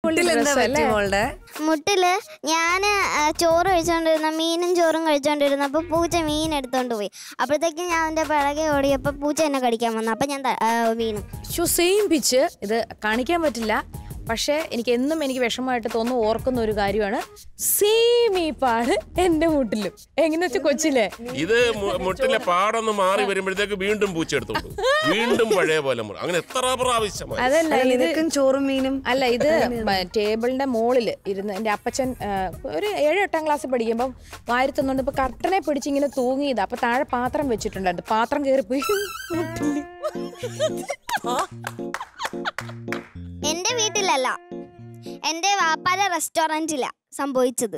അടിപൊളി എന്താ dress പറ്റി അല്ലേ മോളുടെ മുട്ടില് ഞാന് ആ, ചോറ് കഴിച്ചോണ്ടിരുന്ന മീനും ചോറും കഴിച്ചോണ്ടിരുന്നപ്പോ പൂച്ച മീൻ എടുത്തോണ്ട് പോയി അപ്പോഴത്തേക്കും ഞാൻ എന്റെ പിറകെ ഓടിയപ്പോ പൂച്ച എന്നെ കടിക്കാൻ വന്നു അപ്പൊ ഞാൻ ത- ആ, വീണു സെയിം പിച്ച് ഇത് കാണിക്കാൻ പറ്റില്ല പക്ഷേ എനിക്ക് എന്നും എനിക്ക് വിഷമമായിട്ട് തോന്നുന്നു ഓർക്കുന്ന ഒരു കാര്യമാണ് സെയിം ഈ പാട് എന്റെ മുട്ടിലും എങ്ങനെ വെച്ചാൽ കൊച്ചിലെ ഇത് മു- മുട്ടിലെ പാടൊന്ന് മാറി വരുമ്പോഴത്തേക്ക് വീണ്ടും പൂച്ച എടുത്തോണ്ട് പോകും. വീണ്ടും പഴയ പോലെ മുറി. അങ്ങനെ എത്ര പ്രാവശ്യമായി അതല്ല അല്ല, ഇത് നിനക്കും ചോറും മീനും അല്ല ഇത് മ- ടേബിളിന്റെ മോളിൽ ഇരുന്ന് എൻ്റെ അപ്പച്ചൻ ആ, ഒരു ഏഴ് എട്ടാം ക്ലാസ്സിൽ പഠിക്കുമ്പോൾ വാരി തന്നുകൊണ്ട് ഇപ്പൊ കർട്ടനെ പിടിച്ചിങ്ങനെ തൂങ്ങിയത് അപ്പൊ താഴെ പാത്രം വെച്ചിട്ടുണ്ടായിരുന്നു പാത്രം കയറിപ്പോയി മുട്ടില്. എന്റെ വീട്ടിലല്ല എന്റെ വാപ്പാടെ റെസ്റ്റോറന്റിലാ സംഭവിച്ചത്